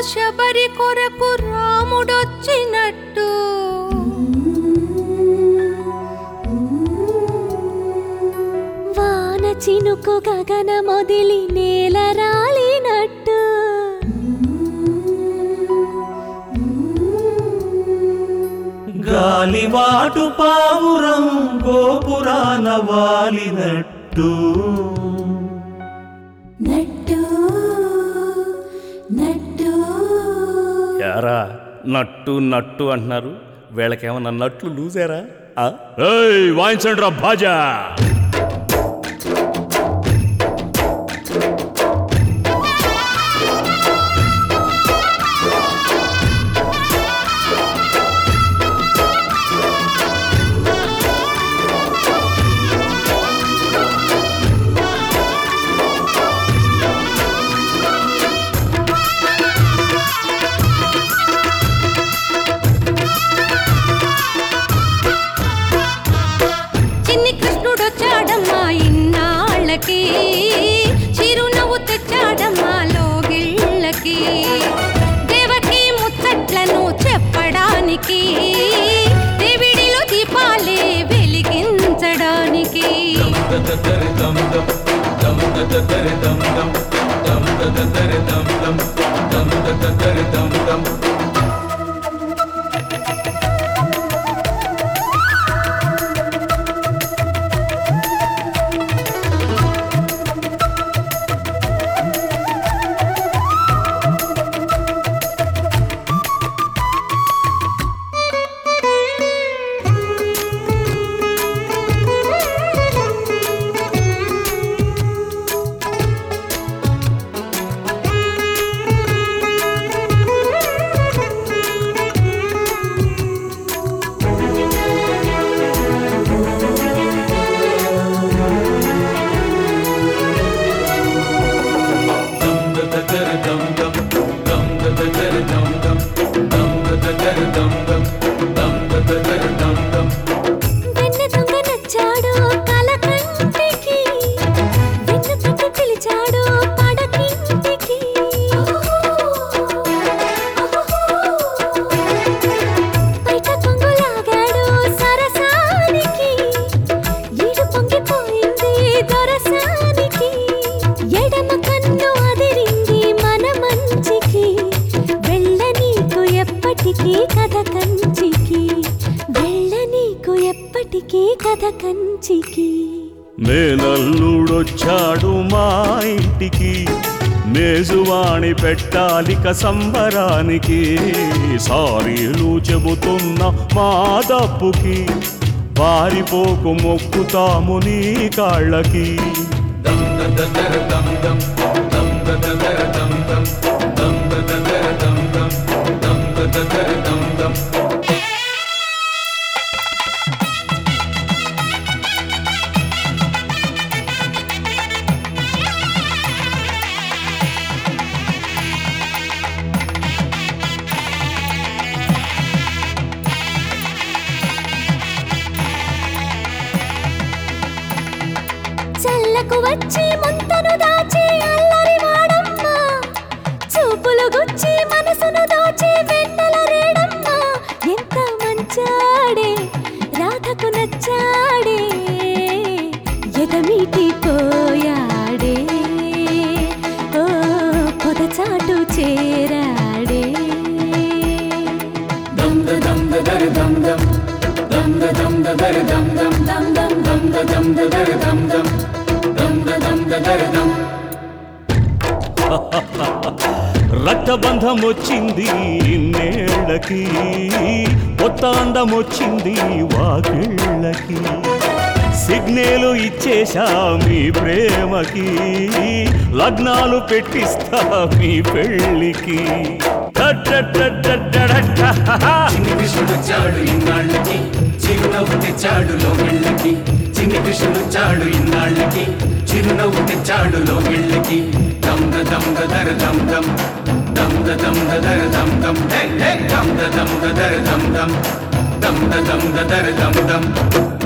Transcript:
శబరి కొరకు రాముడొచ్చినట్టు వాన చినుకు గగన మొదిలి నేల రాలినట్టు గాలివాటు పావురం గోపురాన వాలినట్టు నట్టు నట్టు యారా నట్టు నట్టు అంటున్నారు వీళ్ళకేమన్నా నట్లు లూజారా వాయించండి రా భాజా చిన్ని కృష్ణుడొచ్చాడమ్మా ఇన్నాళ్ళకి చిరునవ్వు తెచ్చాడమ్మా లోగిళ్ళకి దేవకి ముచ్చట్లను చెప్పడానికి దేవిడిలో దీపాలే వెలిగించడానికి వెన్న దొంగ నచ్చాడు కలకంటికి వెన్ను తట్టి పిలిచాడు పడకింటికి బయట కొంగు లాగాడు సరసానికి ఈడు పొంగిపోయింది దొరసానికి ఎడమ కన్ను అదిరింది మన మంచికి వెళ్ళ నీకు ఎప్పటికీ కథ కంచికి వెళ్ళ నీకు ఎప్పటికీ కథ కంచికి మేనల్లుడొచ్చాడు మా ఇంటికి మేజువాణి పెట్టాలిక సంబరానికి సారీలు చెబుతున్న మా దప్పుకి పారిపోకు మొక్కుతాము నీ కాళ్ళకి చల్లకు వచ్చి ముంతను దాచి అల్లరి వాడమ్మ చూపులు గుచ్చి మనసును దోచి వెన్నెల రేడమ్మ ఎంత మంచాడే రాధకు నచ్చాడే ఎదమీటి పోయాడే ఓ పొదచాటు చేరాడే రక్తబంధం వచ్చింది నేళ్ళకి కొత్త అందం వచ్చింది వాకిళ్ళకి సిగ్నేలు ఇచ్చేశా మీ ప్రేమకి లగ్నాలు పెట్టిస్తా మీ పెళ్ళికి టట్టట్టట్టట్టడట్ట. చిన్ని కృష్ణుడొచ్చాడు ఇన్నాళ్ళకి చిరునవ్వు తెచ్చాడు లోగిళ్ళకి చిన్ని కృష్ణుడొచ్చాడు ఇన్నాళ్ళకి చిరునవ్వు తెచ్చాడు లోగిళ్ళకి దమ్ ద దమ్ ద దర దమ్ దమ్ దమ్ ద దమ్ ద దర దమ్ దమ్ హే హే దమ్ ద దమ్ ద దర దమ్ దమ్ దమ్ ద దమ్ ద దర దమ్ దమ్